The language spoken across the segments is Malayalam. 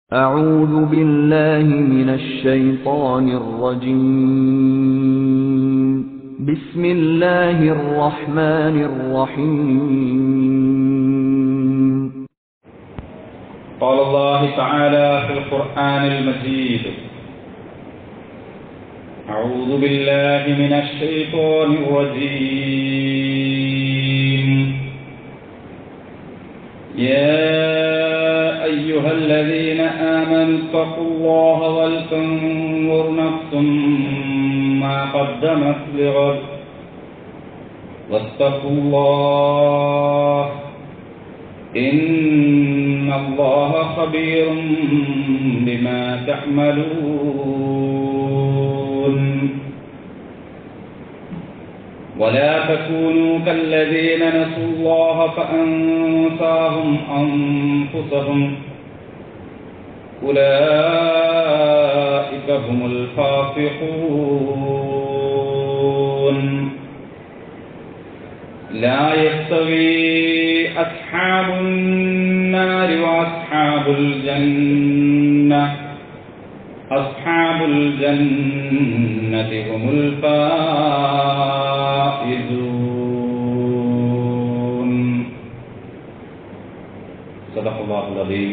أعوذ بالله من الشيطان الرجيم بسم الله الرحمن الرحيم قال الله تعالى في القرآن المجيد أعوذ بالله من الشيطان الرجيم يا أيها الذين آمنوا اتقوا الله ولتنظر نفس ما قدمت لغد واتقوا الله إن الله خبير بما تعملون ولا تكونوا كالذين نسوا الله فأنساهم أنفسهم أولئك هم الفاسقون لا يستوي أصحاب النار وأصحاب الجنة أصحاب الجنة هم الفائزون صدق الله العظيم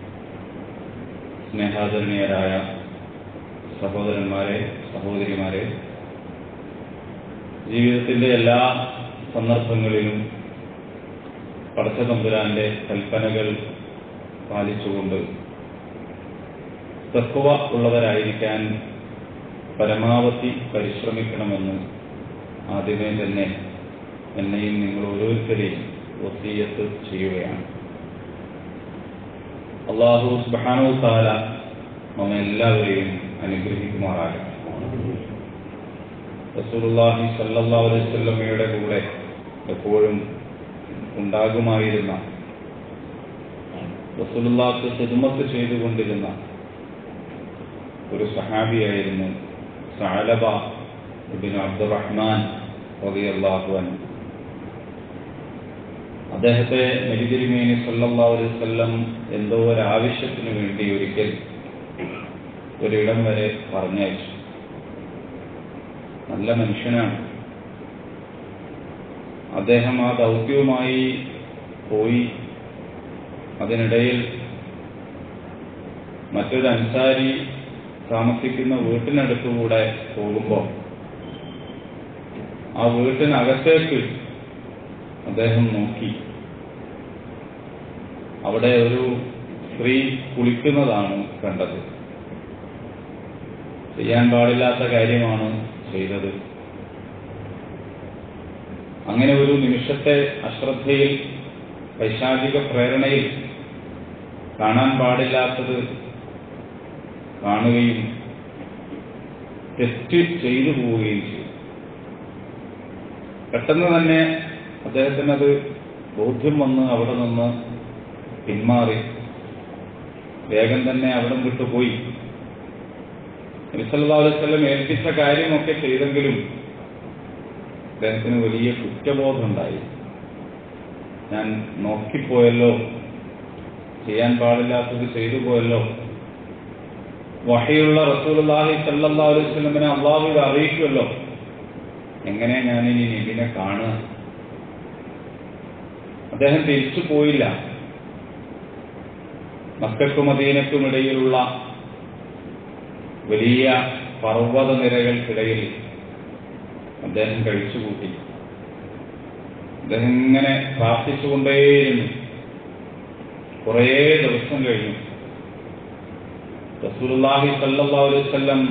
സ്നേഹാദരണീയരായ സഹോദരന്മാരെ സഹോദരിമാരെ ജീവിതത്തിന്റെ എല്ലാ സന്ദർഭങ്ങളിലും പടച്ച തമ്പുരാന്റെ കൽപ്പനകൾ പാലിച്ചുകൊണ്ട് തത്വ ഉള്ളവരായിരിക്കാൻ പരമാവധി പരിശ്രമിക്കണമെന്ന് ആദ്യമേ തന്നെ എന്നെയും നിങ്ങൾ ഓരോരുത്തരെയും ഒത്തിയത്ത് ചെയ്യുകയാണ് അള്ളാഹു സുബാനോ താല നമ്മെ എല്ലാവരെയും അനുഗ്രഹിക്കുമാറാകട്ടെ റസൂലുള്ളാഹി സല്ലല്ലാഹു അലൈഹി വസല്ലമയുടെ കൂടെ എപ്പോഴും ഉണ്ടാകുമായിരുന്ന റസൂലുള്ളാഹ്ക്ക് ഖിദ്മത്ത് ചെയ്തുകൊണ്ടിരുന്ന ഒരു സഹാബിയായിരുന്നു സഅലബ ഇബ്നു അബ്ദുറഹ്മാൻ റളിയല്ലാഹു അൻഹു അദ്ദേഹത്തെ നബിതിരുമേനി സല്ലല്ലാഹു അലൈഹി വസല്ലം എന്തോ ഒരു ആവശ്യത്തിന് വേണ്ടി ഒരിക്കൽ ഒരിടം വരെ പറഞ്ഞയച്ചു നല്ല മനുഷ്യനാണ് അദ്ദേഹം ആ ദൗത്യവുമായി പോയി അതിനിടയിൽ മറ്റൊരു അൻസാരി താമസിക്കുന്ന വീട്ടിനടുത്തുകൂടെ പോകുമ്പോൾ ആ വീട്ടിനകത്തേക്ക് അദ്ദേഹം നോക്കി അവിടെ ഒരു സ്ത്രീ കുളിക്കുന്നതാണ് കണ്ടത് ചെയ്യാൻ പാടില്ലാത്ത കാര്യമാണ് ചെയ്തത് അങ്ങനെ ഒരു നിമിഷത്തെ അശ്രദ്ധയിൽ പൈശാചിക പ്രേരണയിൽ കാണാൻ പാടില്ലാത്തത് കാണുകയും തെറ്റ് ചെയ്തു പോവുകയും ചെയ്തു പെട്ടെന്ന് തന്നെ അദ്ദേഹത്തിനത് ബോധ്യം വന്ന് അവിടെ നിന്ന് പിന്മാറി വേഗം തന്നെ അവിടെ വിട്ടുപോയി നബിസല്ലാ അലൈവല്ലം ഏൽപ്പിച്ച കാര്യമൊക്കെ ചെയ്തെങ്കിലും അദ്ദേഹത്തിന് വലിയ കുറ്റബോധമുണ്ടായി ഞാൻ നോക്കിപ്പോയല്ലോ ചെയ്യാൻ പാടില്ലാത്തത് ചെയ്തു പോയല്ലോ വഹയുള്ള റസൂലുള്ളാഹി സല്ലല്ലാഹു അലൈഹി വസല്ലമനെ അള്ളാഹു ഇത് അറിയിക്കുമല്ലോ എങ്ങനെ ഞാൻ ഇനി നബിനെ കാണുക അദ്ദേഹം തിരിച്ചു പോയില്ല മക്കൾക്കും മദീനക്കും ഇടയിലുള്ള വലിയ പർവ്വത നിരകൾക്കിടയിൽ അദ്ദേഹം കഴിച്ചുകൂട്ടി അദ്ദേഹം ഇങ്ങനെ പ്രാർത്ഥിച്ചുകൊണ്ടേയിരുന്നു കുറേ ദിവസം കഴിഞ്ഞു റസൂലുള്ളാഹി സല്ലല്ലാഹു അലൈഹി വസല്ലം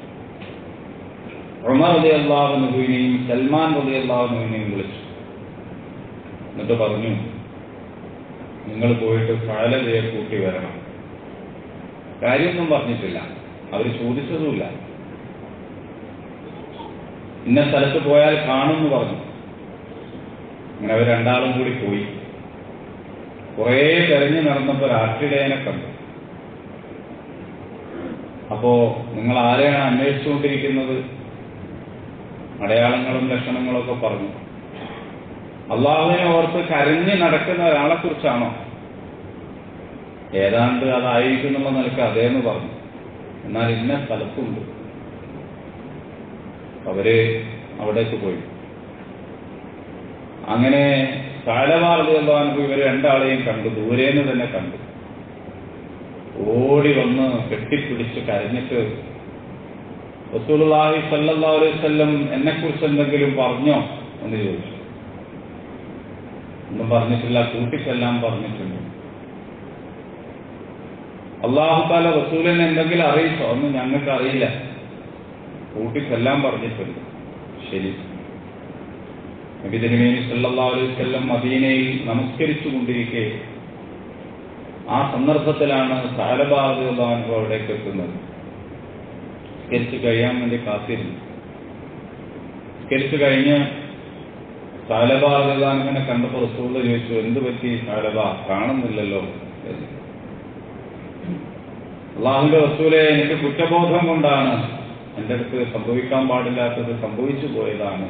ഉമർ റളിയല്ലാഹു അൻഹുവിനെയും സൽമാൻ റളിയല്ലാഹു അൻഹുവിനെയും വിളിച്ചു എന്നിട്ട് പറഞ്ഞു നിങ്ങൾ പോയിട്ട് ഫഅലതയെ കൂട്ടി വരണം കാര്യമൊന്നും പറഞ്ഞിട്ടില്ല അവർ ചോദിച്ചതുമില്ല ഇന്ന സ്ഥലത്ത് പോയാൽ കാണുമെന്ന് പറഞ്ഞു അങ്ങനെ അവർ രണ്ടാളും കൂടി പോയി കുറേ തെരഞ്ഞു നടന്നപ്പോൾ രാത്രിയിലേനെ കണ്ടു അപ്പോ നിങ്ങൾ ആരെയാണ് അന്വേഷിച്ചുകൊണ്ടിരിക്കുന്നത് അടയാളങ്ങളും ലക്ഷണങ്ങളും ഒക്കെ പറഞ്ഞു അള്ളാഹുവിനെ ഓർത്ത് കരഞ്ഞ് നടക്കുന്ന ഒരാളെ കുറിച്ചാണോ ഏതാണ്ട് അതായിരിക്കും എന്നുള്ള നിലക്ക് അതേന്ന് പറഞ്ഞു എന്നാൽ ഇന്ന സ്ഥലത്തുണ്ട് അവര് അവിടേക്ക് പോയി അങ്ങനെ കാലവാർദ്ദാനു ഇവർ രണ്ടാളെയും കണ്ടു ദൂരേന്ന് തന്നെ കണ്ടു ഓടി വന്ന് കെട്ടിപ്പിടിച്ച് കരഞ്ഞിട്ട് റസൂലുള്ളാഹി സല്ലല്ലാഹു അലൈഹി വസല്ലം എന്നെ കുറിച്ച് എന്തെങ്കിലും പറഞ്ഞോ എന്ന് ചോദിച്ചു ഒന്നും പറഞ്ഞിട്ടില്ല കൂട്ടിക്കെല്ലാം പറഞ്ഞിട്ടുണ്ട് അള്ളാഹു താല റസൂലിനെ എന്തെങ്കിലും അറിയിച്ചോ ഒന്നും ഞങ്ങൾക്ക് അറിയില്ല കൂട്ടിക്കെല്ലാം പറഞ്ഞിട്ടുണ്ട് ശരി നബി തിരുമേനി സല്ലല്ലാഹു അലൈഹി വസല്ലം മദീനയിൽ നമസ്കരിച്ചു കൊണ്ടിരിക്കെ ആ സന്ദർഭത്തിലാണ് സാലബാദുള്ളാഹു അവിടേക്ക് എത്തുന്നത് സ്കരിച്ചു കഴിയാൻ വേണ്ടി കാത്തിരുന്നു സ്കരിച്ചു കഴിഞ്ഞ് സാലബാദുള്ളാഹിനെ കണ്ടപ്പോൾ റസൂൽ ചോദിച്ചു എന്ത് പറ്റി സാലബ കാണുന്നില്ലല്ലോ എന്ന്. അള്ളാഹുന്റെ റസൂലെ എനിക്ക് കുറ്റബോധം കൊണ്ടാണ് എൻ്റെ അടുത്ത് സംഭവിക്കാൻ പാടില്ലാത്തത് സംഭവിച്ചു പോയതാണ്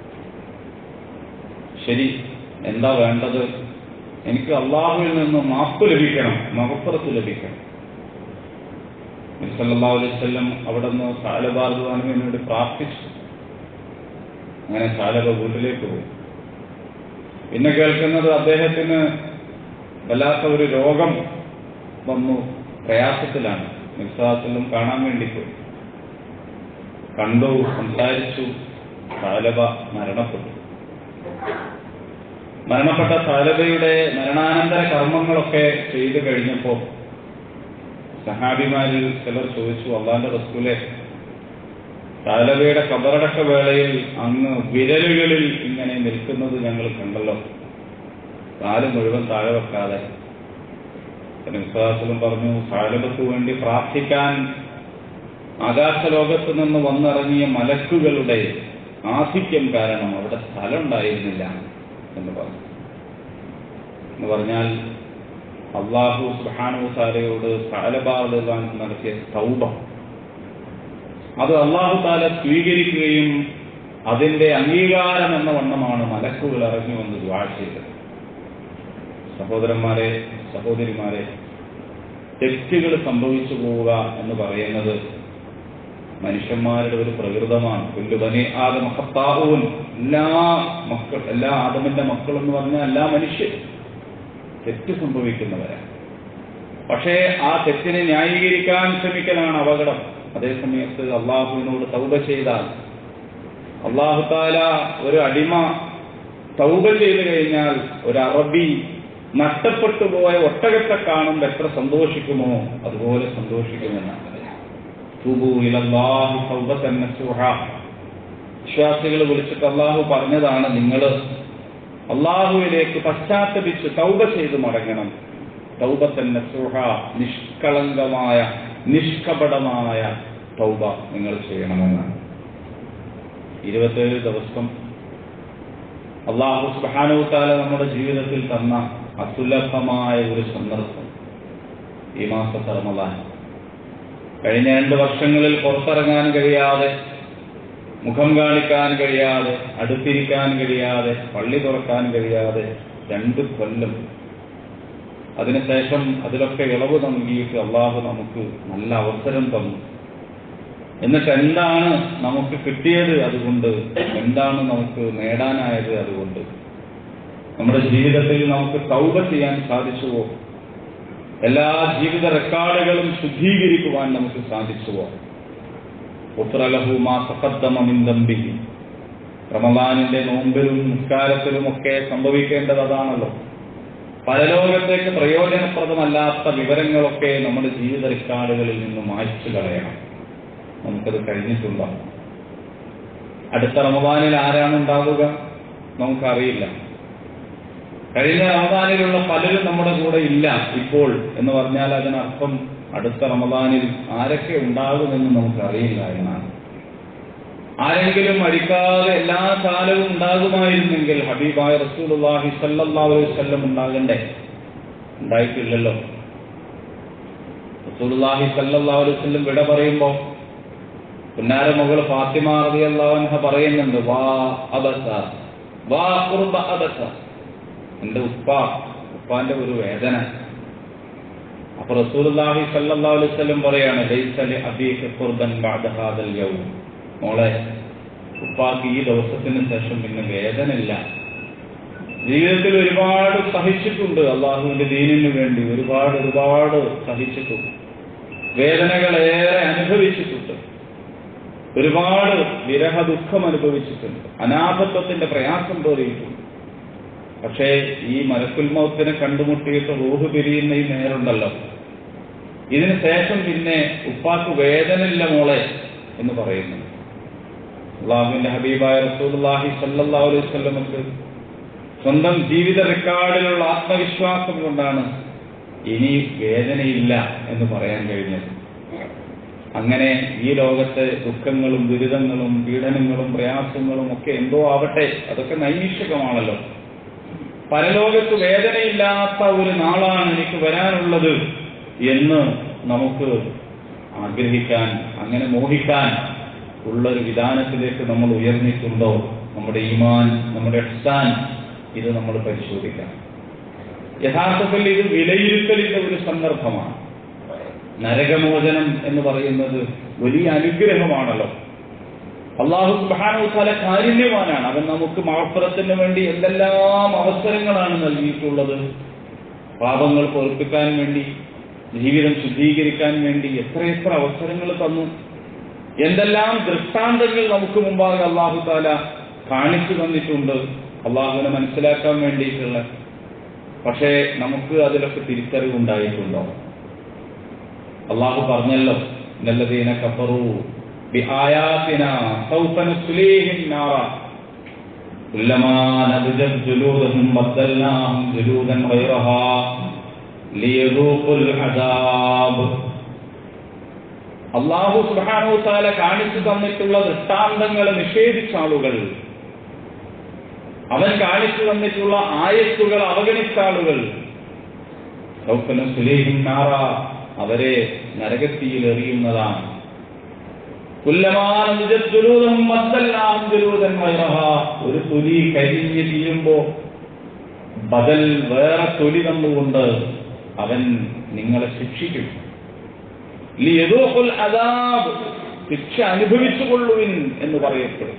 ശരി എന്താ വേണ്ടത് എനിക്ക് അള്ളാഹുവിൽ നിന്ന് മാപ്പ് ലഭിക്കണം മഹപ്പുറത്ത് ലഭിക്കണം നബി സല്ലല്ലാഹു അലൈഹി വസല്ലം അവിടെ നിന്ന് സാലബാർദുവാനും എന്നോട് പ്രാർത്ഥിച്ചു അങ്ങനെ സാലബ വീട്ടിലേക്ക് പോയി പിന്നെ കേൾക്കുന്നത് അദ്ദേഹത്തിന് വല്ലാത്ത ഒരു രോഗം വന്നു പ്രയാസത്തിലാണ് നിസ്സാസലും കാണാൻ വേണ്ടി പോയി കണ്ടു സംസാരിച്ചു സാലബ മരണപ്പെട്ടു മരണപ്പെട്ട സാലബയുടെ മരണാനന്തര കർമ്മങ്ങളൊക്കെ ചെയ്തു കഴിഞ്ഞപ്പോൾ സഹാബിമാരിൽ ചിലർ ചോദിച്ചു അള്ളാന്റെ റസൂലെ സാലബയുടെ കബറടക്ക വേളയിൽ അങ്ങ് വിരലുകളിൽ ഇങ്ങനെ നിൽക്കുന്നത് ഞങ്ങൾ കണ്ടല്ലോ കാല് മുഴുവൻ താഴെ വെക്കാതെ വിശ്വാസലും പറഞ്ഞു സാലബക്ക് വേണ്ടി പ്രാർത്ഥിക്കാൻ ആകാശലോകത്ത് നിന്ന് വന്നിറങ്ങിയ മലക്കുകളുടെ ആധിക്യം കാരണം അവിടെ സ്ഥലം ഉണ്ടായിരുന്നില്ല എന്ന് പറഞ്ഞു എന്ന് പറഞ്ഞാൽ അള്ളാഹു സുഹാനു താലയോട് സാലബാദാൻ നടത്തിയ തൗബ അത് അള്ളാഹു താല സ്വീകരിക്കുകയും അതിന്റെ അംഗീകാരം എന്ന വണ്ണമാണ് മലക്കുകൾ ഇറങ്ങി വന്ന് ദ്വാ ചെയ്തത് സഹോദരന്മാരെ സഹോദരിമാരെ തെറ്റുകൾ സംഭവിച്ചു പോവുക എന്ന് പറയുന്നത് മനുഷ്യന്മാരുടെ ഒരു പ്രകൃതമാണ് പുല്ല് ബനി ആദം ഹത്താവൂൻ എല്ലാ മക്കൾ എല്ലാ ആദമിന്റെ മക്കൾ എന്ന് പറഞ്ഞാൽ എല്ലാ മനുഷ്യർ തെറ്റ് സംഭവിക്കുന്നവരാണ് പക്ഷേ ആ തെറ്റിനെ ന്യായീകരിക്കാൻ ശ്രമിക്കലാണ് അപകടം അതേസമയത്ത് അള്ളാഹുവിനോട് തൗബ ചെയ്താൽ അള്ളാഹു താല ഒരു അടിമ തൗബ ചെയ്തു കഴിഞ്ഞാൽ ഒരു അറബി നഷ്ടപ്പെട്ടു പോയ ഒട്ടകത്തെ കാണുമ്പോൾ എത്ര സന്തോഷിക്കുമോ അതുപോലെ സന്തോഷിക്കുമെന്നാണ് തൂബു ഇലല്ലാഹി തൗബത്തൻ നസൂഹ വിശ്വാസികൾ വിളിച്ചിട്ട് അള്ളാഹു പറഞ്ഞതാണ് നിങ്ങൾ അള്ളാഹുവിലേക്ക് പശ്ചാത്തപിച്ച് തൗബ ചെയ്ത് മടങ്ങണം തൗബത്തൻ നസൂഹ നിഷ്കളങ്കമായ നിഷ്കപടമായ തൗബ നിങ്ങൾ ചെയ്യണമെന്നാണ് ഇരുപത്തേഴ് ദിവസം അള്ളാഹു സുബാനോത്താല നമ്മുടെ ജീവിതത്തിൽ തന്ന അസുലഭമായ ഒരു സന്ദർഭം ഈ മാസത്തെ റമദാൻ കഴിഞ്ഞ രണ്ട് വർഷങ്ങളിൽ പുറത്തിറങ്ങാൻ കഴിയാതെ മുഖം കാണിക്കാൻ കഴിയാതെ അടുത്തിരിക്കാൻ കഴിയാതെ പള്ളി തുറക്കാൻ കഴിയാതെ രണ്ട് കൊല്ലം അതിനുശേഷം അതിലൊക്കെ ഇളവ് നൽകിയിട്ട് അള്ളാഹു നമുക്ക് നല്ല അവസരം തന്നു എന്നിട്ട് എന്താണ് നമുക്ക് കിട്ടിയത് അതുകൊണ്ട് എന്താണ് നമുക്ക് നേടാനായത് അതുകൊണ്ട് നമ്മുടെ ജീവിതത്തിൽ നമുക്ക് തൗബ ചെയ്യാൻ സാധിച്ചുവോ എല്ലാ ജീവിത റെക്കോർഡുകളും ശുദ്ധീകരിക്കുവാൻ നമുക്ക് സാധിച്ചുവോ ഉത്രലഹുമാസക്കദ്ദമിന്ദംബി റമദാനിന്റെ നോമ്പിലും നിസ്കാരത്തിലും ഒക്കെ സംഭവിക്കേണ്ടത് അതാണല്ലോ പരലോകത്തേക്ക് പ്രയോജനപ്രദമല്ലാത്ത വിവരങ്ങളൊക്കെ നമ്മുടെ ജീവിത റെക്കോർഡുകളിൽ നിന്ന് മായ്ച്ചു കളയണം നമുക്കത് കഴിഞ്ഞിട്ടുണ്ടോ അടുത്ത റമദാനിൽ ആരാണ് ഉണ്ടാവുക നമുക്കറിയില്ല കഴിഞ്ഞ റമദാനിലുള്ള പലരും നമ്മുടെ കൂടെ ഇല്ല ഇപ്പോൾ എന്ന് പറഞ്ഞാൽ അതിനർത്ഥം അടുത്ത റമദാനിൽ ആരൊക്കെ ഉണ്ടാകുമെന്ന് നമുക്കറിയില്ല എന്നാണ് ആരെങ്കിലും അടിക്കാതെ എല്ലാ കാലവും ഉണ്ടാകുമായിരുന്നെങ്കിൽ ഹബീബായ റസൂലുള്ളാഹി സല്ലല്ലാഹു അലൈഹി വസല്ലം ഉണ്ടാകണ്ടേ ഉണ്ടായിട്ടില്ലല്ലോ റസൂലുള്ളാഹി സല്ലല്ലാഹു അലൈഹി വസല്ലം വിട പറയുമ്പോൾ പുന്നാര മകൾ ഫാത്തിമ റളിയല്ലാഹു അൻഹ പറയുന്നുണ്ട് വാ അബസ വാ ഖുർബ അബസ എന്റെ ഉപ്പ ഉപ്പാന്റെ ഒരു വേദന അപ്പൊ റസൂലുള്ളാഹി സല്ലല്ലാഹു അലൈഹി വസല്ലം പറയാണ് ലൈസ ലി അബീക ഖുർബൻ ബഅദ ഹാദൽ യൗം മോളെ ഉപ്പാക്ക് ഈ ദിവസത്തിന് ശേഷം പിന്നെ വേദനയില്ല ജീവിതത്തിൽ ഒരുപാട് സഹിച്ചിട്ടുണ്ട് അള്ളാഹുവിന്റെ ദീനിന് വേണ്ടി ഒരുപാട് ഒരുപാട് സഹിച്ചിട്ടുണ്ട് വേദനകളേറെ അനുഭവിച്ചിട്ടുണ്ട് ഒരുപാട് വിരഹ ദുഃഖം അനുഭവിച്ചിട്ടുണ്ട് അനാഥത്വത്തിന്റെ പ്രയാസം തോന്നിയിട്ടുണ്ട് പക്ഷേ ഈ മലക്കുൽ മൗത്തിനെ കണ്ടുമുട്ടിയിട്ട് റൂഹ് പിരിയുന്ന ഈ നേരുണ്ടല്ലോ ഇതിന് ശേഷം പിന്നെ ഉപ്പാക്ക് വേദനയില്ല മോളെ എന്ന് പറയുന്നു അള്ളാഹുവിന്റെ ഹബീബായ റസൂലുള്ളാഹി സല്ലല്ലാഹു അലൈഹി വസല്ലമക്ക് സ്വന്തം ജീവിത റെക്കോർഡിലുള്ള ആത്മവിശ്വാസം കൊണ്ടാണ് ഇനി വേദനയില്ല എന്ന് പറയാൻ കഴിഞ്ഞത് അങ്ങനെ ഈ ലോകത്തെ ദുഃഖങ്ങളും ദുരിതങ്ങളും പീഡനങ്ങളും പ്രയാസങ്ങളും ഒക്കെ എന്തോ ആവട്ടെ അതൊക്കെ നൈമിഷികമാണല്ലോ പരലോകത്ത് വേദനയില്ലാത്ത ഒരു നാളാണ് എനിക്ക് വരാനുള്ളത് എന്ന് നമുക്ക് ആഗ്രഹിക്കാൻ അങ്ങനെ മോഹിക്കാൻ ഉള്ളൊരു വിധാനത്തിലേക്ക് നമ്മൾ ഉയർന്നിട്ടുണ്ടോ നമ്മുടെ ഈമാൻ നമ്മുടെ എഹ്സാൻ ഇത് നമ്മൾ പരിശോധിക്കണം യഥാർത്ഥത്തിൽ ഇത് വിലയിരുത്തലിന്റെ ഒരു സന്ദർഭമാണ് നരകമോചനം എന്ന് പറയുന്നത് വലിയ അനുഗ്രഹമാണല്ലോ അള്ളാഹു സുബാനു തല കാരുണ്യവാനാണ് അവൻ നമുക്ക് മഹപ്പുറത്തിന് വേണ്ടി എന്തെല്ലാം അവസരങ്ങളാണ് നൽകിയിട്ടുള്ളത് പാപങ്ങൾ പൊറുപ്പിക്കാൻ വേണ്ടി ജീവിതം ശുദ്ധീകരിക്കാൻ വേണ്ടി എത്രയെത്ര അവസരങ്ങൾ തന്നു എന്തെല്ലാം ദൃഷ്ടാന്തങ്ങൾ നമുക്ക് മുമ്പാകെ അള്ളാഹു താല കാണിച്ചു തന്നിട്ടുണ്ട് അള്ളാഹുവിനെ മനസ്സിലാക്കാൻ വേണ്ടിയിട്ടുള്ള പക്ഷേ നമുക്ക് അതിലൊക്കെ തിരിച്ചറിവുണ്ടായിട്ടുണ്ടോ അള്ളാഹു പറഞ്ഞല്ലോ നല്ലതീന കഫറു بآياتنا سوف نسليهم نارا كلما نضجت جلودهم بدلناهم جلودا غيرها ليذوقوا العذاب അള്ളാഹു സുബാനു താല കാണിച്ചു തന്നിട്ടുള്ള ദൃഷ്ടാന്തങ്ങൾ നിഷേധിച്ച ആളുകൾ അവൻ കാണിച്ചു തന്നിട്ടുള്ള ആയത്തുകൾ അവഗണിച്ച ആളുകൾ സൗഫനും സുലേഹിം നാറ അവരെ നരകത്തിയിൽ എറിയുന്നതാണ് ഒരു തൊലി കരിഞ്ഞ് തീരുമ്പോ ബദൽ വേറെ തൊലി തന്നുകൊണ്ട് അവൻ നിങ്ങളെ ശിക്ഷിക്കും ലിയദൂഖുൽ അദാബ് ശിക്ഷ അനുഭവിച്ചുകൊള്ളുവിൻ എന്ന് പറയപ്പെടും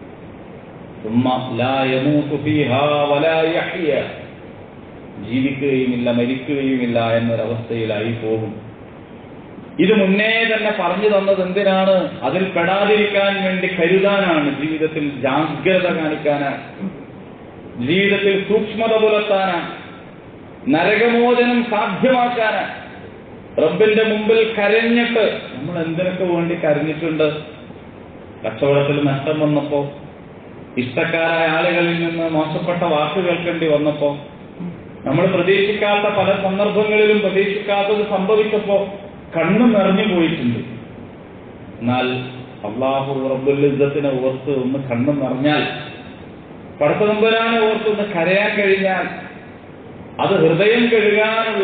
ثم لا يموت فيها ولا يحيا ജീവിക്കുകയുമില്ല മരിക്കുകയുമില്ല എന്നൊരവസ്ഥയിലായി പോകും ഇത് മുന്നേ തന്നെ പറഞ്ഞു തന്നത് എന്തിനാണ് അതിൽ പെടാതിരിക്കാൻ വേണ്ടി കരുതാനാണ് ജീവിതത്തിൽ ജാഗ്രത കാണിക്കാനാണ് ജീവിതത്തിൽ സൂക്ഷ്മത പുലർത്താനാണ് നരകമോചനം സാധ്യമാക്കാനാണ് റബ്ബിന്റെ മുമ്പിൽ കരഞ്ഞിട്ട് നമ്മൾ എന്തിനൊക്കെ വേണ്ടി കരഞ്ഞിട്ടുണ്ട് കച്ചവടത്തിൽ നഷ്ടം വന്നപ്പോ ഇഷ്ടക്കാരായ ആളുകളിൽ നിന്ന് മോശപ്പെട്ട വാക്ക് കേൾക്കേണ്ടി വന്നപ്പോ നമ്മൾ പ്രതീക്ഷിക്കാത്ത പല സന്ദർഭങ്ങളിലും പ്രതീക്ഷിക്കാത്തത് സംഭവിച്ചപ്പോ കണ്ണു നിറഞ്ഞു പോയിട്ടുണ്ട് എന്നാൽ അള്ളാഹു റബ്ബുൽ യുദ്ധത്തിനെ ഓർത്ത് ഒന്ന് കണ്ണു നിറഞ്ഞാൽ പടത്തമ്പരാനെ ഓർത്ത് ഒന്ന് കരയാൻ കഴിഞ്ഞാൽ അത് ഹൃദയം കഴുകാനുള്ള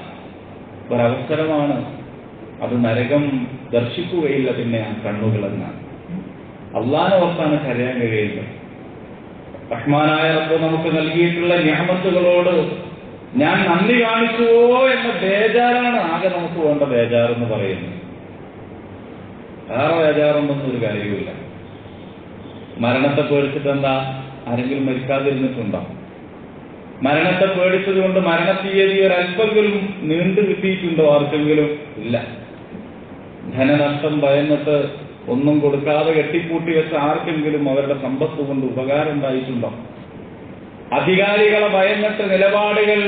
ഒരവസരമാണ് അത് നരകം ദർശിക്കുകയില്ല പിന്നെ ആ കണ്ണുകളെന്നാണ് അള്ളാനെ ഓർത്താണ് കരയാൻ കഴിയുന്നത് റഹ്മാനായ റബ്ബ് നമുക്ക് നൽകിയിട്ടുള്ള ഞാമത്തുകളോട് ഞാൻ നന്ദി കാണിച്ചുവോ എന്ന ബേജാറാണ് ആകെ നമുക്ക് വേണ്ട ബേജാർ എന്ന് പറയുന്നത് വേറെ ബേജാറൊന്നും ഒരു കാര്യമില്ല മരണത്തെ പേടിച്ചിട്ട് എന്താ ആരെങ്കിലും മരിക്കാതിരുന്നിട്ടുണ്ടോ മരണത്തെ പേടിച്ചത് കൊണ്ട് മരണത്തീയതി ഒരല്പെങ്കിലും നീണ്ടു കിട്ടിയിട്ടുണ്ടോ ആർക്കെങ്കിലും ഇല്ല ധനനഷ്ടം ഭയന്നിട്ട് ഒന്നും കൊടുക്കാതെ കെട്ടിപ്പൂട്ടി വെച്ച ആർക്കെങ്കിലും അവരുടെ സമ്പത്ത് കൊണ്ട് ഉപകാരം ഉണ്ടായിട്ടുണ്ടോ അധികാരികളെ ഭയന്നിട്ട് നിലപാടുകൾ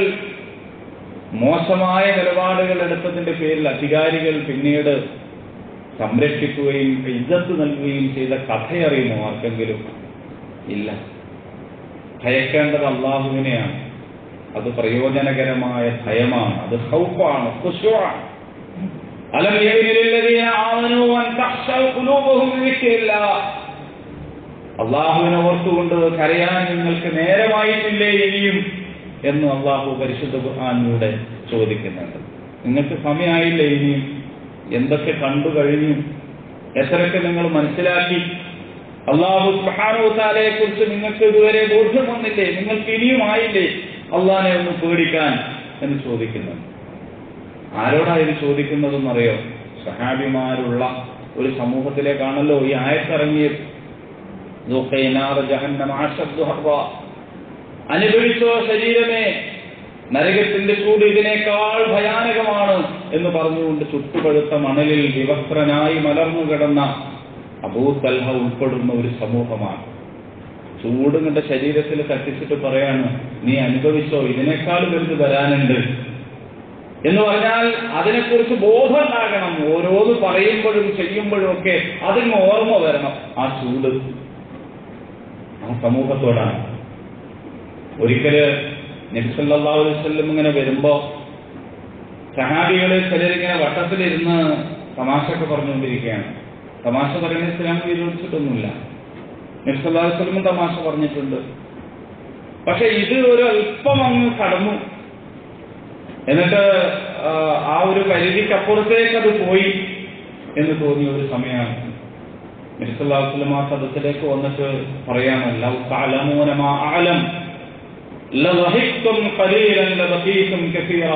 മോശമായ നിലപാടുകൾ എടുത്തതിന്റെ പേരിൽ അധികാരികൾ പിന്നീട് സംരക്ഷിക്കുകയും ഇജ്ജത്ത് നൽകുകയും ചെയ്ത കഥയറിയുമോ ആർക്കെങ്കിലും ഇല്ല ഭയക്കേണ്ടത് അള്ളാഹുവിനെയാണ് അത് പ്രയോജനകരമായ ഭയമാണ് അത് ഹൗഫാണ് ഖുശൂആണ് അലം യഅനില്ലദീന ആമനൂ അൻ തഖ്ശഅ ഖുലൂബുഹും ലിദിക്രില്ലാഹ് അള്ളാഹുവിനെ ഓർത്തുകൊണ്ട് കരയാൻ നിങ്ങൾക്ക് നേരമായിട്ടില്ലേ ഇനിയും എന്ന് അള്ളാഹു പരിശുദ്ധ ഖുർആാനിലൂടെ ചോദിക്കുന്നുണ്ട് നിങ്ങൾക്ക് സമയമായില്ലേ ഇനിയും എന്തൊക്കെ കണ്ടു കഴിഞ്ഞു എത്രയൊക്കെ നിങ്ങൾ മനസ്സിലാക്കി അള്ളാഹു സുഹാനോത്താലയെ കുറിച്ച് നിങ്ങൾക്ക് ഇതുവരെ ബോധ്യം വന്നില്ലേ നിങ്ങൾക്ക് ഇനിയും ആയില്ലേ അള്ളാഹിനെ ഒന്ന് പേടിക്കാൻ എന്ന് ചോദിക്കുന്നുണ്ട് ആരോടാ ഇത് ചോദിക്കുന്നതെന്നറിയോ സഹാബിമാരുള്ള ഒരു സമൂഹത്തിലേക്കാണല്ലോ ഈ ആയത്തിറങ്ങിയത് ذُقْنَارَ جَهَنَّمَ أَشَدُّ حَرًّا അനുഭവിച്ചോ ശരീരമേ നരകത്തിന്റെ ചൂട് ഇതിനേക്കാൾ ഭയാനകമാണ് എന്ന് പറഞ്ഞുകൊണ്ട് ചുട്ടുപഴുത്ത മണലിൽ വിവസ്ത്രനായി മലർന്നു കിടന്ന അബൂത്തൽഹ ഉൾപ്പെടുന്ന ഒരു സമൂഹമാണ് ചൂട് നിന്റെ ശരീരത്തിൽ കത്തിച്ചിട്ട് പറയാണ് നീ അനുഭവിച്ചോ ഇതിനേക്കാൾ വലുത് വരാനുണ്ട് എന്ന് പറഞ്ഞാൽ അതിനെക്കുറിച്ച് ബോധം ഉണ്ടാകണം ഓരോന്ന് പറയുമ്പോഴും ചെയ്യുമ്പോഴും ഒക്കെ അതിന് ഓർമ്മ വരണം ആ ചൂട് ആ സമൂഹത്തോടാണ് ഒരിക്കല് നബിസല്ലാ അലൈവല്ലം ഇങ്ങനെ വരുമ്പോ സഹാബികള് ചിലരിങ്ങനെ വട്ടത്തിലിരുന്ന് തമാശയൊക്കെ പറഞ്ഞുകൊണ്ടിരിക്കുകയാണ് തമാശ പറയുന്ന ഇസ്ലാം വിരോധിച്ചിട്ടൊന്നുമില്ല നബിസല്ലാ വല്ലം തമാശ പറഞ്ഞിട്ടുണ്ട് പക്ഷെ ഇത് ഒരു അല്പം അങ്ങ് കടന്നു എന്നിട്ട് ആ, ആ ഒരു പരിധിക്കപ്പുറത്തേക്ക് അത് പോയി എന്ന് തോന്നിയ ഒരു സമയമാണ് നബിസല്ലാസ്ലം ആ സദസ്സിലേക്ക് വന്നിട്ട് പറയാമല്ല ആലം ലളഹിഖ്തും ഖലീലൻ ലബഖീതും കസീറ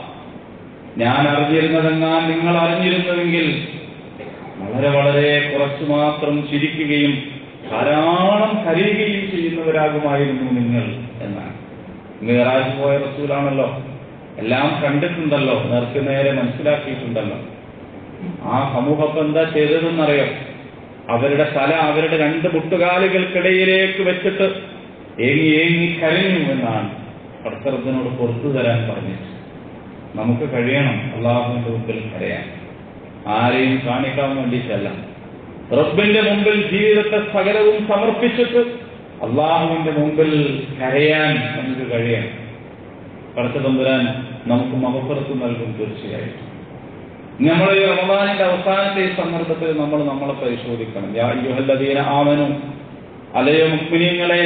ഞാൻ അറിഞ്ഞിരുന്നതെന്നാൽ നിങ്ങൾ അറിഞ്ഞിരുന്നുവെങ്കിൽ വളരെ വളരെ കുറച്ചു മാത്രം ചിരിക്കുകയും ധാരാളം കരയുകയും ചെയ്യുന്നവരാകുമായിരുന്നു നിങ്ങൾ എന്നാണ് മീറാജ് പോയ റസൂലാണല്ലോ എല്ലാം കണ്ടിട്ടുണ്ടല്ലോ നേർക്ക് നേരെ മനസ്സിലാക്കിയിട്ടുണ്ടല്ലോ ആ സമൂഹം എന്താ ചെയ്തതെന്നറിയോ അവരുടെ തല അവരുടെ രണ്ട് മുട്ടുകാലുകൾക്കിടയിലേക്ക് വെച്ചിട്ട് ഏങ്ങി ഏങ്ങി കരഞ്ഞു എന്നാണ് പടത്തറത്തിനോട് പുറത്തു തരാൻ പറഞ്ഞിട്ട് നമുക്ക് കഴിയണം അള്ളാഹുവിന്റെ മുമ്പിൽ കരയാൻ ആരെയും കാണിക്കാൻ വേണ്ടിയിട്ടല്ല റബ്ബിന്റെ മുമ്പിൽ ജീവിതത്തെ സകലവും സമർപ്പിച്ചിട്ട് അള്ളാഹുവിന്റെ മുമ്പിൽ കരയാൻ നമുക്ക് കഴിയണം പടച്ച തമ്പുരാൻ നമുക്ക് മഹപ്പുറത്ത് നൽകും തീർച്ചയായിട്ടും നമ്മൾ ഈ റമദാനിന്റെ അവസാനത്തെ ഈ സന്ദർഭത്തിൽ നമ്മൾ നമ്മളെ പരിശോധിക്കണം യാ അയ്യുഹല്ലദീന ആമനു അലയോ മുക്മിനീങ്ങളെ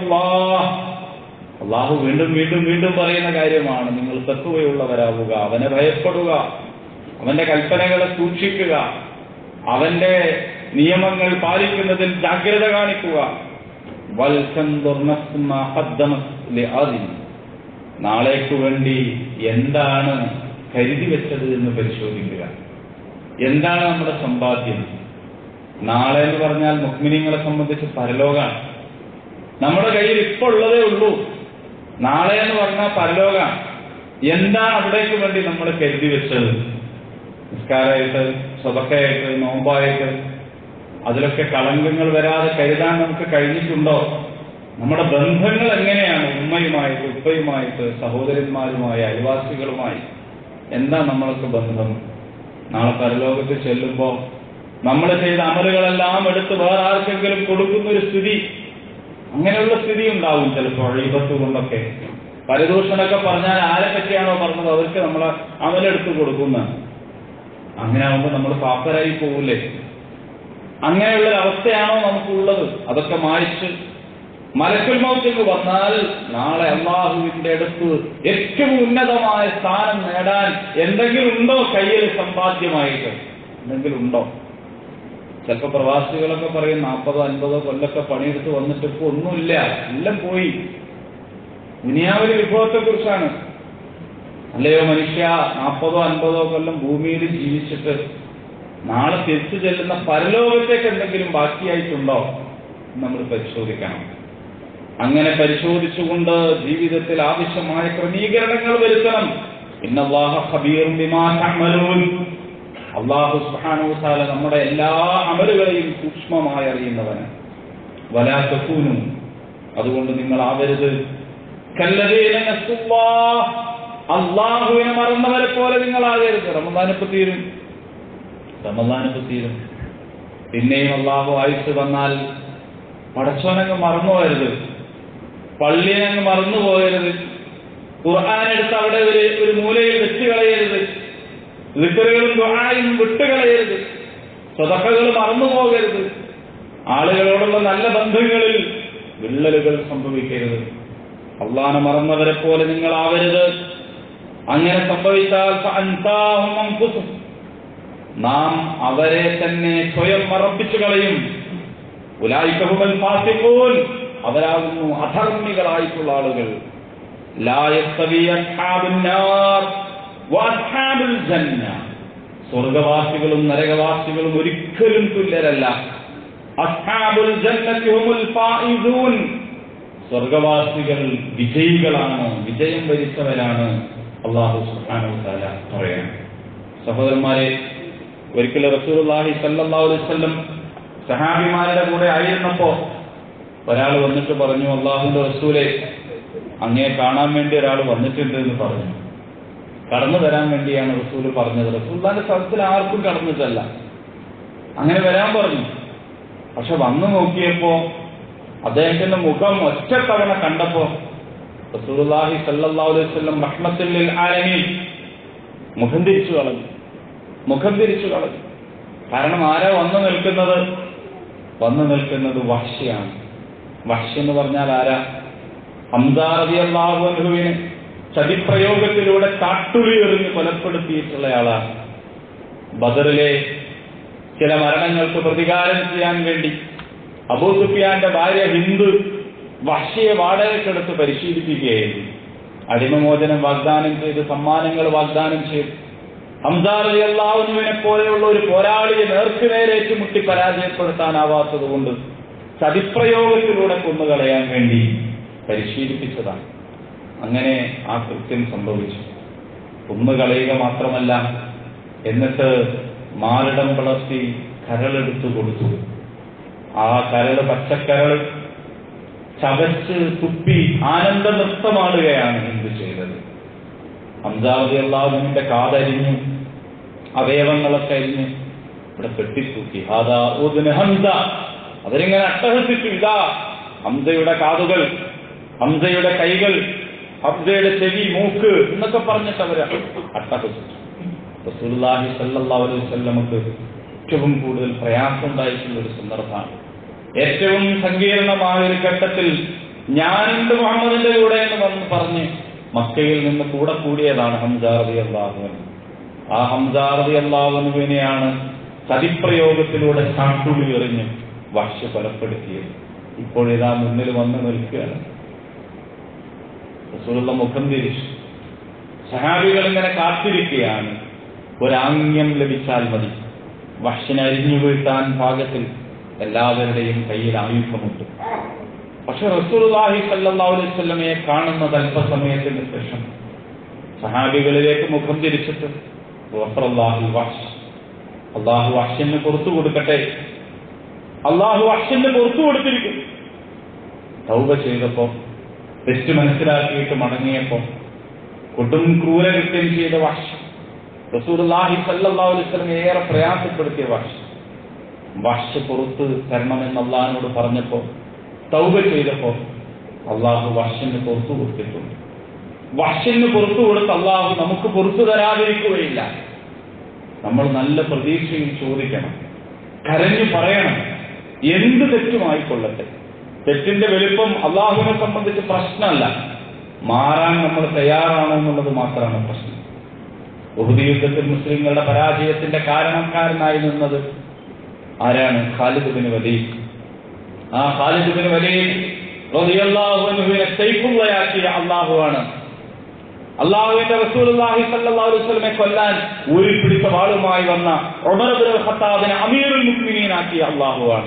അള്ളാഹു വീണ്ടും വീണ്ടും വീണ്ടും പറയുന്ന കാര്യമാണ് നിങ്ങൾ തത്വയുള്ളവരാവുക അവനെ ഭയപ്പെടുക അവന്റെ കൽപ്പനകളെ സൂക്ഷിക്കുക അവന്റെ നിയമങ്ങൾ പാലിക്കുന്നതിൽ ജാഗ്രത കാണിക്കുക വൽസൻദുർ നഫ്സും മാ ഖദ്ദമത് ലിഅദിൻ. നാളേക്ക് വേണ്ടി എന്താണ് കരുതി വെച്ചത് എന്ന് പരിശോധിക്കുക എന്താണ് നമ്മുടെ സമ്പാദ്യം നാളെ എന്ന് പറഞ്ഞാൽ മുക്മിനിങ്ങളെ സംബന്ധിച്ച് പരലോകാണ് നമ്മുടെ കയ്യിൽ ഇപ്പൊ ഉള്ളതേ ഉള്ളൂ നാളെ എന്ന് പറഞ്ഞാൽ പരലോകാണ് എന്താണ് അവിടേക്ക് വേണ്ടി നമ്മൾ കരുതി വെച്ചത് നിസ്കാരമായിട്ട് സ്വതക്കയായിട്ട് നോമ്പായിട്ട് അതിലൊക്കെ കളങ്കങ്ങൾ വരാതെ കരുതാൻ നമുക്ക് കഴിഞ്ഞിട്ടുണ്ടോ നമ്മുടെ ബന്ധങ്ങൾ എങ്ങനെയാണ് ഉമ്മയുമായിട്ട് ഉപ്പയുമായിട്ട് സഹോദരന്മാരുമായി അയൽവാസികളുമായി എന്താ നമ്മൾക്ക് ബന്ധം നാളെ പരലോകത്ത് ചെല്ലുമ്പോ നമ്മൾ ചെയ്ത അമലുകളെല്ലാം എടുത്ത് വേറെ ആർക്കെങ്കിലും കൊടുക്കുന്ന ഒരു സ്ഥിതി അങ്ങനെയുള്ള സ്ഥിതി ഉണ്ടാവും ചിലപ്പോൾ ഈപത്ത് കൊണ്ടൊക്കെ പരദൂഷണൊക്കെ പറഞ്ഞാൽ ആരെ പറ്റിയാണോ പറഞ്ഞത് അവർക്ക് നമ്മൾ അമലെടുത്ത് കൊടുക്കുന്ന അങ്ങനെ ആവുമ്പോൾ നമ്മൾ പാപ്പരായി പോകില്ലേ അങ്ങനെയുള്ള ഒരു അവസ്ഥയാണോ നമുക്കുള്ളത് അതൊക്കെ മായ്ച്ച് മലക്കുൽ മൗത്തിന് വന്നാൽ നാളെ അള്ളാഹുവിന്റെ അടുത്ത് ഏറ്റവും ഉന്നതമായ സ്ഥാനം നേടാൻ എന്തെങ്കിലും ഉണ്ടോ കയ്യിൽ സമ്പാദ്യമായിട്ട് എന്തെങ്കിലും ഉണ്ടോ ചിലപ്പോ പ്രവാസികളൊക്കെ പറയും നാൽപ്പതോ അൻപതോ കൊല്ലൊക്കെ പണിയെടുത്ത് വന്നിട്ട് ഇപ്പൊ ഒന്നുമില്ല എല്ലാം പോയി ദുനിയാവിലെ വിഭവത്തെ കുറിച്ചാണ് അല്ലയോ മനുഷ്യ നാൽപ്പതോ അൻപതോ കൊല്ലം ഭൂമിയിൽ ജീവിച്ചിട്ട് നാളെ തിരിച്ചു ചെല്ലുന്ന പരലോകത്തേക്ക് എന്തെങ്കിലും ബാക്കിയായിട്ടുണ്ടോ എന്ന് നമ്മൾ പരിശോധിക്കണം അങ്ങനെ പരിശോധിച്ചുകൊണ്ട് ജീവിതത്തിൽ ആവശ്യമായ ക്രമീകരണങ്ങൾ വരുത്തണം ഇന്നല്ലാഹ ഖബീറും ബിമാ തഅമലൂൻ അള്ളാഹു സുബ്ഹാനഹു തആല നമ്മുടെ എല്ലാ അമലുകളെയും സൂക്ഷ്മമായി അറിയുന്നവന് വലാ തകൂനു അതുകൊണ്ട് നിങ്ങൾ ആവരുത് കല്ലദീന നസുല്ലാഹ് അള്ളാഹുവിനെ മറന്നവരെ പോലെ നിങ്ങൾ ആകരുത് റമദാനിപ്പ് തീരും റമദാനിപ്പ് തീരും പിന്നെയും അള്ളാഹു ആയുസ് വന്നാൽ പടച്ചോനങ്ങ് മറന്നു പോകരുത് പള്ളിയെ അങ്ങ് മറന്നു പോകരുത് ഖുർആൻ എടുത്ത് അവിടെ ഒരു ഒരു മൂലയിൽ വെച്ച് കളയരുത് വിക്കറുകളും ദുആയും വിട്ടുകളയരുത് സ്വതക്കകൾ മറന്നു പോകരുത് ആളുകളോടുള്ള നല്ല ബന്ധങ്ങളിൽ വിള്ളലുകൾ സംഭവിക്കരുത് അള്ളാനെ മറന്നവരെ പോലെ നിങ്ങളാവരുത് അങ്ങനെ സംഭവിച്ചാൽ ഫഅൻസാഹും അൻഫുസുഹും. നാം അവരെ തന്നെ സ്വയം മറപ്പിച്ചു കളയും ഉലായിക്കഹുമൽ ഫാസിഖൂൻ അവരാകുന്നു അധർമ്മികളായിട്ടുള്ള ആളുകൾ ലാ യസ്തവി അസ്ഹാബുൻ നാർ വഅസ്ഹാബുൽ ജന്ന സ്വർഗവാസികളും നരകവാസികളും ഒരിക്കലും തുല്യരല്ല അസ്ഹാബുൽ ജന്നത്തി ഹുമുൽ ഫായിസൂൻ സ്വർഗവാസികൾ വിജയികളാണ് വിജയം വരിച്ചവരാണ് അള്ളാഹു സുബ്ഹാനഹു വതആല പറയാൻ സഹോദരന്മാരെ ഒരിക്കൽ റസൂലുള്ളാഹി സല്ലല്ലാഹു അലൈഹി വസല്ലം സഹാബിമാരുടെ കൂടെ ആയിരുന്നപ്പോ ഒരാൾ വന്നിട്ട് പറഞ്ഞു അള്ളാഹുന്റെ റസൂലെ അങ്ങേ കാണാൻ വേണ്ടി ഒരാൾ വന്നിട്ടുണ്ട് എന്ന് പറഞ്ഞു കടന്നു വരാൻ വേണ്ടിയാണ് റസൂല് പറഞ്ഞത് റസൂല്ലാന്റെ സ്ഥലത്തിൽ ആർക്കും കടന്നിട്ടല്ല അങ്ങനെ വരാൻ പറഞ്ഞു പക്ഷെ വന്നു നോക്കിയപ്പോ അദ്ദേഹത്തിന്റെ മുഖം ഒറ്റ തവണ കണ്ടപ്പോ റസൂലുള്ളാഹി സല്ലല്ലാഹു അലൈഹി വസല്ലം റഹ്മത്തുൽ ലിൽ ആലമീൻ മുഖം തിരിച്ചു കളഞ്ഞു മുഖം തിരിച്ചു കളഞ്ഞു കാരണം ആരാ വന്നു നിൽക്കുന്നത് വന്നു നിൽക്കുന്നത് വഹ്ഷിയാണ് വഹ്ഷി എന്ന് പറഞ്ഞാൽ ആരാ ഹംസാറതി അള്ളാഹുവിനെ ചതിപ്രയോഗത്തിലൂടെ കാട്ടുളി എറിഞ്ഞ് കൊലപ്പെടുത്തിയിട്ടുള്ളയാളാണ് ബദറിലെ ചില മരണങ്ങൾക്ക് പ്രതികാരം ചെയ്യാൻ വേണ്ടി അബൂ സുഫിയാന്റെ ഭാര്യ ഹിന്ദു വഹ്ഷിയെ വാടകയ്ക്കെടുത്ത് പരിശീലിപ്പിക്കുകയായിരുന്നു അടിമമോചനം വാഗ്ദാനം ചെയ്ത് സമ്മാനങ്ങൾ വാഗ്ദാനം ചെയ്തു ഹംസാറതി അള്ളാഹുവിനെ പോലെയുള്ള ഒരു പോരാളിയെ നേർക്കുനേരെ ഏറ്റുമുട്ടി പരാജയപ്പെടുത്താനാവാത്തത് കൊണ്ട് ചതിപ്രയോഗത്തിലൂടെ കൊന്നുകളയാൻ വേണ്ടി പരിശീലിപ്പിച്ചതാണ് അങ്ങനെ ആ കൃത്യം സംഭവിച്ചു കൊന്നുകളയുക മാത്രമല്ല എന്നിട്ട് മാറിടം വളർത്തി കരളെടുത്തു കൊടുത്തു ആ കരള് പച്ചക്കരള് ചവച്ച് തുപ്പി ആനന്ദ നൃത്തമാടുകയാണ് ഹിന്ദു ചെയ്തത് ഹംസാവതി അള്ളാഹുവിന്റെ കാതരിഞ്ഞു അവയവങ്ങളൊക്കെ അരിഞ്ഞ് ഇവിടെ കെട്ടിത്തൂക്കി ഹാദാ ഊദിന് ഹംസ അവരിങ്ങനെ അട്ടഹസിച്ചു ഇതാ ഹംസയുടെ കാതുകൾ ഹംസയുടെ കൈകൾ ഹംസയുടെ ചെവി മൂക്ക് എന്നൊക്കെ പറഞ്ഞിട്ട് അവര് അട്ടഹസിച്ചു റസൂലുള്ളാഹി സല്ലല്ലാഹു അലൈഹി വസല്ലമക്ക് ഏറ്റവും കൂടുതൽ പ്രയാസം ഉണ്ടായിട്ടുള്ള ഒരു സന്ദർഭമാണ് ഏറ്റവും സങ്കീർണമായ ഒരു ഘട്ടത്തിൽ ഞാനുണ്ട് മുഹമ്മദിന്റെ കൂടെ എന്ന് വന്ന് പറഞ്ഞ് മക്കയിൽ നിന്ന് കൂടെ കൂടിയതാണ് ഹംസാറതി അള്ളാഹുവൻ ആ ഹംസാറതി അള്ളാഹുവിനെയാണ് ചതിപ്രയോഗത്തിലൂടെ ചാട്ടുളി എറിഞ്ഞ് വക്ഷ കൊലപ്പെടുത്തിയത് ഇപ്പോഴിതാ മുന്നിൽ വന്ന് നിൽക്കുകയാണ് റസൂലുള്ള മുഖം തിരിച്ചു സഹാബികൾ ഇങ്ങനെ കാത്തിരിക്കുകയാണ് ഒരാംഗ്യം ലഭിച്ചാൽ മതി വഷിനെ അരിഞ്ഞു വീഴ്ത്താൻ പാകത്തിൽ എല്ലാവരുടെയും കയ്യിൽ ആയുധമുണ്ട് പക്ഷെ റസൂലുള്ളാഹി സല്ലല്ലാഹു അലൈഹി വസല്ലമയെ കാണുന്നത് അല്പസമയത്തിന് ശേഷം സഹാബികളിലേക്ക് മുഖം തിരിച്ചിട്ട് ഗഫറല്ലാഹി വഹ്ഷ് അള്ളാഹു വഹ്ഷിന് പുറത്തു കൊടുക്കട്ടെ അള്ളാഹു വഹ്ഷിന് പുറത്തു കൊടുത്തിരിക്കും തൗബ ചെയ്തപ്പോ തെറ്റ് മനസ്സിലാക്കിയിട്ട് മടങ്ങിയപ്പോ കൊടും ക്രൂരകൃത്യം ചെയ്ത വഹ്ഷ് റസൂലുള്ളാഹി സല്ലല്ലാഹു അലൈഹി വസല്ലം ഏറെ പ്രയാസപ്പെടുത്തിയ വഹ്ഷ് വഹ്ഷ് പുറത്ത് തരണമെന്ന് അള്ളാഹിനോട് പറഞ്ഞപ്പോ തൗബ ചെയ്തപ്പോ അള്ളാഹു വഹ്ഷിന് പുറത്തു കൊടുത്തിട്ടുണ്ട് വഹ്ഷിന് പുറത്തു കൊടുത്ത് അള്ളാഹു നമുക്ക് പുറത്തു തരാതിരിക്കുകയില്ല നമ്മൾ നല്ല പ്രതീക്ഷയിൽ ചോദിക്കണം കരഞ്ഞു പറയണം എന്ത് തെറ്റുമായിക്കൊള്ളട്ടെ തെറ്റിന്റെ വലിപ്പം അള്ളാഹുവിനെ സംബന്ധിച്ച് പ്രശ്നമല്ല മാറാൻ നമ്മൾ തയ്യാറാണോ എന്നുള്ളത് മാത്രമാണ് പ്രശ്നം ഉഹുദ് യുദ്ധത്തിൽ മുസ്ലിങ്ങളുടെ പരാജയത്തിന്റെ കാരണക്കാരനായി നിന്നത് ആരാണ് ഖാലിദ് ബിൻ വലീദ് ആ ഖാലിദ് ബിൻ വലീദ് റളിയല്ലാഹുവിനെ സൈഫുള്ളയാക്കിയ അള്ളാഹുവാണ് അള്ളാഹുവിന്റെ റസൂലുള്ളാഹി സല്ലല്ലാഹു അലൈഹി വസല്ലമയെ കൊല്ലാൻ ഊരിപ്പിടിച്ച വാളുമായി വന്ന ഉമർ ഇബ്നുൽ ഖത്താബിനെ അമീറുൽ മുഅ്മിനീനാക്കിയ അള്ളാഹുവാണ്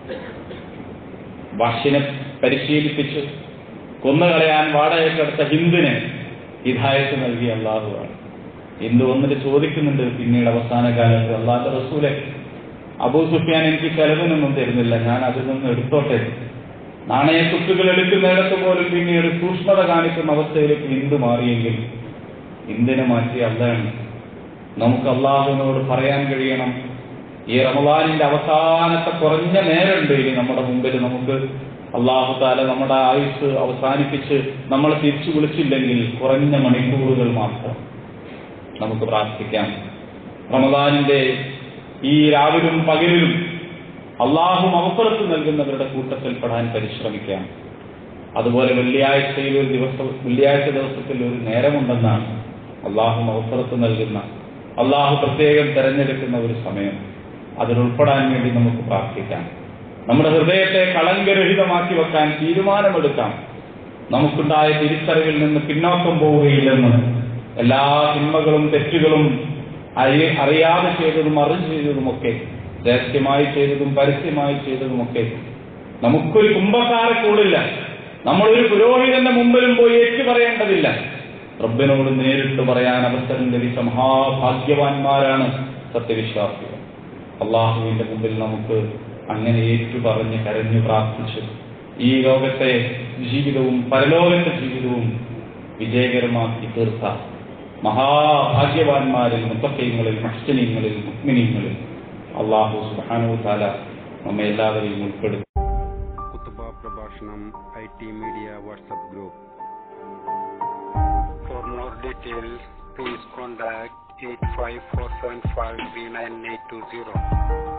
വഷിനെ പരിശീലിപ്പിച്ച് കൊന്നുകളയാൻ വാടകയ്ക്കെടുത്ത ഹിന്ദുവിന് ഹിദായത്ത് നൽകിയ അള്ളാഹുവാണ് ഹിന്ദു വന്നിട്ട് ചോദിക്കുന്നുണ്ട് പിന്നീട് അവസാന കാലത്ത് അള്ളാഹുന്റെ റസൂലെ അബൂ സുഫിയാൻ എനിക്ക് ചെലവിനൊന്നും തരുന്നില്ല ഞാൻ അതിൽ നിന്ന് എടുത്തോട്ടെ നാണയത്തുട്ടുകൾ എടുക്കുന്നിടത്ത് പോലും പിന്നീട് സൂക്ഷ്മത കാണിക്കുന്ന അവസ്ഥയിലേക്ക് ഹിന്ദു മാറിയെങ്കിൽ ഹിന്ദിനെ മാറ്റി അള്ളാണ് നമുക്ക് അള്ളാഹുവിനോട് പറയാൻ കഴിയണം ഈ റമദാനിന്റെ അവസാനത്തെ കുറഞ്ഞ നേരമുണ്ട് ഇനി നമ്മുടെ മുമ്പിൽ നമുക്ക് അള്ളാഹു താല നമ്മുടെ ആയുസ് അവസാനിപ്പിച്ച് നമ്മളെ തിരിച്ചു വിളിച്ചില്ലെങ്കിൽ കുറഞ്ഞ മണിക്കൂറുകൾ മാത്രം നമുക്ക് പ്രാർത്ഥിക്കാം റമദാനിന്റെ ഈ രാവിലും പകലിലും അള്ളാഹു അവസരത്ത് നൽകുന്നവരുടെ കൂട്ടത്തിൽ പെടാൻ പരിശ്രമിക്കാം അതുപോലെ വെള്ളിയാഴ്ചയിൽ ഒരു ദിവസം വെള്ളിയാഴ്ച ദിവസത്തിൽ ഒരു നേരമുണ്ടെന്നാണ് അള്ളാഹു അവസരത്ത് നൽകുന്ന അള്ളാഹു പ്രത്യേകം തെരഞ്ഞെടുക്കുന്ന ഒരു സമയം അതിൽ ഉൾപ്പെടാൻ വേണ്ടി നമുക്ക് പ്രാർത്ഥിക്കാം നമ്മുടെ ഹൃദയത്തെ കളങ്കരഹിതമാക്കി വെക്കാൻ തീരുമാനമെടുക്കാം നമുക്കുണ്ടായ തിരിച്ചറിവിൽ നിന്ന് പിന്നോക്കം പോവുകയില്ലെന്ന് എല്ലാ തിന്മകളും തെറ്റുകളും അറി- അറിയാതെ ചെയ്തതും അറിഞ്ഞു ചെയ്തതുമൊക്കെ രഹസ്യമായി ചെയ്തതും പരസ്യമായി ചെയ്തതുമൊക്കെ നമുക്കൊരു കുംഭക്കാരെ കൂടില്ല നമ്മളൊരു പുരോഹിതന്റെ മുമ്പിലും പോയി ഏറ്റു പറയേണ്ടതില്ല റബ്ബിനോട് നേരിട്ട് പറയാൻ അവസരം ലഭിച്ച മഹാഭാഗ്യവാന്മാരാണ് സത്യവിശ്വാസികൾ അള്ളാഹുവിന്റെ മുമ്പിൽ നമുക്ക് അങ്ങനെ ഏറ്റു പറഞ്ഞ് കരഞ്ഞു പ്രാർത്ഥിച്ചു ഈ ലോകത്തെ ജീവിതവും പരലോകത്തെ ജീവിതവും വിജയകരമാക്കി തീർത്ത മഹാഭാഗ്യവാന്മാരിൽ മുത്തക്കയങ്ങളിൽ മഹ്സനീയങ്ങളിൽ മുക്മിനീയങ്ങളിൽ അള്ളാഹു സുബാനു താല നമ്മെ എല്ലാവരെയും ഉൾപ്പെടുത്തി കുത്തുബ പ്രഭാഷണം I T media WhatsApp group for more details please contact eight five four seven five three nine eight two zero